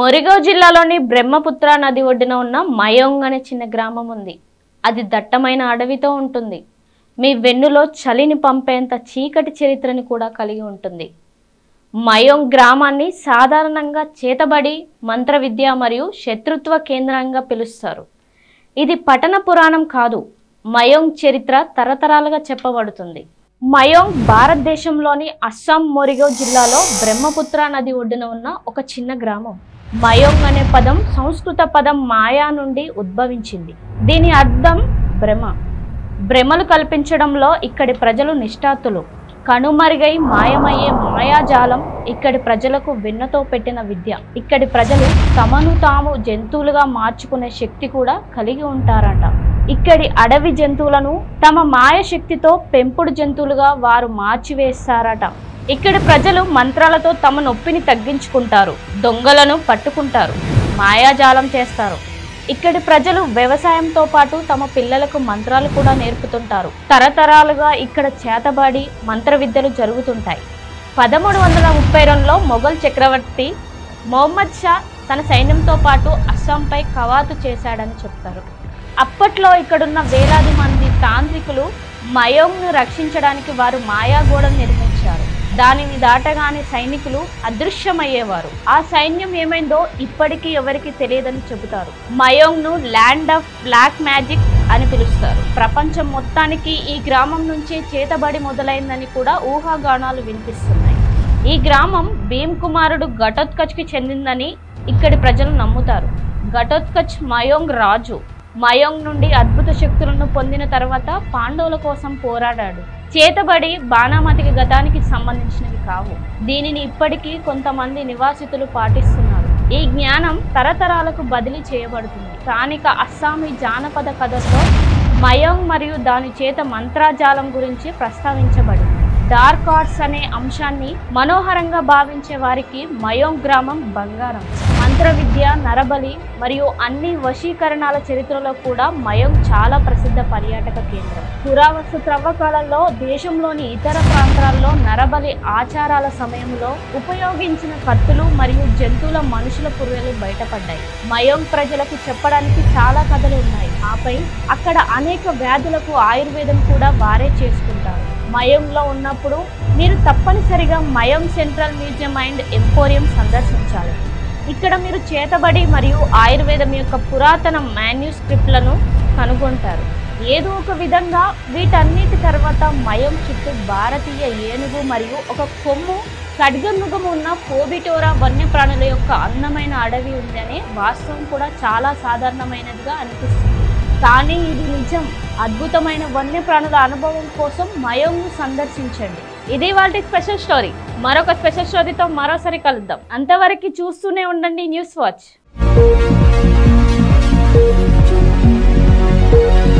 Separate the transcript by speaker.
Speaker 1: మొరిగావ్ జిల్లాలోని బ్రహ్మపుత్ర నది ఒడ్డున ఉన్న మయోంగ్ అనే చిన్న గ్రామం ఉంది అది దట్టమైన అడవితో ఉంటుంది మీ వెన్నులో చలిని పంపేంత చీకటి చరిత్రని కూడా కలిగి ఉంటుంది మయోంగ్ గ్రామాన్ని సాధారణంగా చేతబడి మంత్ర విద్య మరియు శత్రుత్వ కేంద్రంగా పిలుస్తారు ఇది పట్టణ పురాణం కాదు మయోంగ్ చరిత్ర తరతరాలుగా చెప్పబడుతుంది మయోంగ్ భారతదేశంలోని అస్సాం మొరిగవ్ జిల్లాలో బ్రహ్మపుత్ర నది ఒడ్డున ఉన్న ఒక చిన్న గ్రామం మయోంగ్ అనే పదం సంస్కృత పదం మాయా నుండి ఉద్భవించింది దీని అర్థం భ్రమ భ్రమలు కల్పించడంలో ఇక్కడి ప్రజలు నిష్ఠాతులు కనుమరుగై మాయమయ్యే మాయాజాలం ఇక్కడి ప్రజలకు వెన్నతో పెట్టిన విద్య ఇక్కడి ప్రజలు తమను తాము జంతువులుగా మార్చుకునే శక్తి కూడా కలిగి ఉంటారట ఇక్కడి అడవి జంతువులను తమ మాయ శక్తితో పెంపుడు జంతువులుగా వారు మార్చివేస్తారట ఇక్కడి ప్రజలు మంత్రాలతో తమ నొప్పిని తగ్గించుకుంటారు దొంగలను పట్టుకుంటారు మాయాజాలం చేస్తారు ఇక్కడి ప్రజలు వ్యవసాయంతో పాటు తమ పిల్లలకు మంత్రాలు కూడా నేర్పుతుంటారు తరతరాలుగా ఇక్కడ చేతబడి మంత్ర విద్యలు జరుగుతుంటాయి పదమూడు వందల ముప్పై రెండులో మొఘల్ చక్రవర్తి మొహమ్మద్ షా తన సైన్యంతో పాటు అస్సాంపై కవాతు చేశాడని చెప్తారు అప్పట్లో ఇక్కడున్న వేలాది మంది తాంత్రికులు మయోంగ్ను రక్షించడానికి వారు మాయాగోడను నిర్మించారు దానిని దాటగానే సైనికులు అదృశ్యమయ్యేవారు ఆ సైన్యం ఏమైందో ఇప్పటికీ ఎవరికి తెలియదని చెబుతారు మయోంగ్ను ల్యాండ్ ఆఫ్ బ్లాక్ మ్యాజిక్ అని పిలుస్తారు ప్రపంచం మొత్తానికి ఈ గ్రామం నుంచే చేతబడి మొదలైందని కూడా ఊహాగానాలు వినిపిస్తున్నాయి ఈ గ్రామం భీమ్ కుమారుడు ఘటోత్కచ్కి చెందిందని ఇక్కడి ప్రజలు నమ్ముతారు ఘటోత్కచ్ మయోంగ్ రాజు మయోంగ్ నుండి అద్భుత శక్తులను పొందిన తర్వాత పాండవుల కోసం పోరాడాడు చేతబడి బాణామతికి గతానికి సంబంధించినవి కావు దీనిని ఇప్పటికీ కొంతమంది నివాసితులు పాటిస్తున్నారు ఈ జ్ఞానం తరతరాలకు బదిలీ చేయబడుతుంది స్థానిక అస్సామీ జానపద కథల్లో మయోంగ్ మరియు దాని చేత మంత్రాజాలం గురించి ప్రస్తావించబడింది డార్క్ ఆర్ట్స్ అనే అంశాన్ని మనోహరంగా భావించే వారికి మయోంగ్ గ్రామం బంగారం మంత్ర విద్య నరబలి మరియు అన్ని వశీకరణాల చరిత్రలో కూడా మయోంగ్ చాలా ప్రసిద్ధ పర్యాటక కేంద్రం పురావస్తు త్రవ్వకాలలో దేశంలోని ఇతర ప్రాంతాల్లో నరబలి ఆచారాల సమయంలో ఉపయోగించిన కత్తులు మరియు జంతువుల మనుషుల పుర్రెలు బయటపడ్డాయి మయోంగ్ ప్రజలకు చెప్పడానికి చాలా కథలు ఉన్నాయి ఆపై అక్కడ అనేక వ్యాధులకు ఆయుర్వేదం కూడా వారే చేసుకుంటారు మయంలో ఉన్నప్పుడు మీరు తప్పనిసరిగా మయం సెంట్రల్ మ్యూజియం అండ్ ఎంపోరియం సందర్శించాలి ఇక్కడ మీరు చేతబడి మరియు ఆయుర్వేదం యొక్క పురాతన మాన్యుస్క్రిప్ట్లను కనుగొంటారు ఏదో ఒక విధంగా వీటన్నిటి తర్వాత మయం చుట్టూ భారతీయ ఏనుగు మరియు ఒక కొమ్ము ఖడ్గమృగం ఉన్న ఫోబిటోరా వన్యప్రాణుల యొక్క అందమైన అడవి ఉందనే వాస్తవం కూడా చాలా సాధారణమైనదిగా అనిపిస్తుంది కానీ ఇది నిజం అద్భుతమైన వన్యప్రాణుల అనుభవం కోసం మయోంను సందర్శించండి ఇది వాటి స్పెషల్ స్టోరీ మరొక స్పెషల్ స్టోరీతో మరోసారి కలుద్దాం అంతవరకు చూస్తూనే ఉండండి న్యూస్ వాచ్